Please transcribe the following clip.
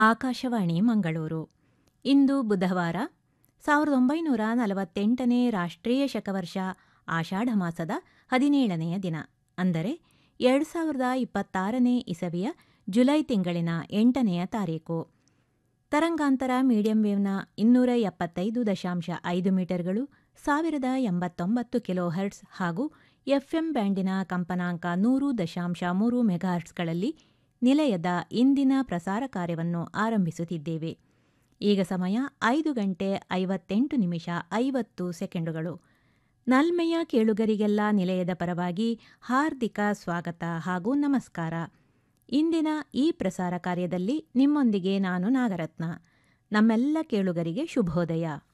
ಆಕಾಶವಾಣಿ ಮಂಗಳೂರು ಇಂದು ಬುಧವಾರ ಸಾವಿರದ ಒಂಬೈನೂರ ನಲವತ್ತೆಂಟನೇ ರಾಷ್ಟ್ರೀಯ ಶಕವರ್ಷ ಆಷಾಢ ಮಾಸದ ಹದಿನೇಳನೆಯ ದಿನ ಅಂದರೆ ಎರಡು ಸಾವಿರದ ಇಪ್ಪತ್ತಾರನೇ ಇಸವಿಯ ಜುಲೈ ತಿಂಗಳಿನ ಎಂಟನೆಯ ತಾರೀಕು ತರಂಗಾಂತರ ಮೀಡಿಯಂ ವೇವ್ನ ಇನ್ನೂರ ಎಪ್ಪತ್ತೈದು ದಶಾಂಶ ಐದು ಮೀಟರ್ಗಳು ಸಾವಿರದ ಎಂಬತ್ತೊಂಬತ್ತು ಕಿಲೋ ಹರ್ಟ್ಸ್ ಹಾಗೂ ಎಫ್ಎಂ ಬ್ಯಾಂಡಿನ ಕಂಪನಾಂಕ ನೂರು ದಶಾಂಶ ಮೂರು ಮೆಗಾಹರ್ಟ್ಸ್ಗಳಲ್ಲಿ ನಿಲಯದ ಇಂದಿನ ಪ್ರಸಾರ ಕಾರ್ಯವನ್ನು ಆರಂಭಿಸುತ್ತಿದ್ದೇವೆ ಈಗ ಸಮಯ ಐದು ಗಂಟೆ ಐವತ್ತೆಂಟು ನಿಮಿಷ ಐವತ್ತು ಸೆಕೆಂಡುಗಳು ನಲ್ಮೆಯ ಕೇಳುಗರಿಗೆಲ್ಲ ನಿಲಯದ ಪರವಾಗಿ ಹಾರ್ದಿಕ ಸ್ವಾಗತ ಹಾಗೂ ನಮಸ್ಕಾರ ಇಂದಿನ ಈ ಪ್ರಸಾರ ಕಾರ್ಯದಲ್ಲಿ ನಿಮ್ಮೊಂದಿಗೆ ನಾನು ನಾಗರತ್ನ ನಮ್ಮೆಲ್ಲ ಕೇಳುಗರಿಗೆ ಶುಭೋದಯ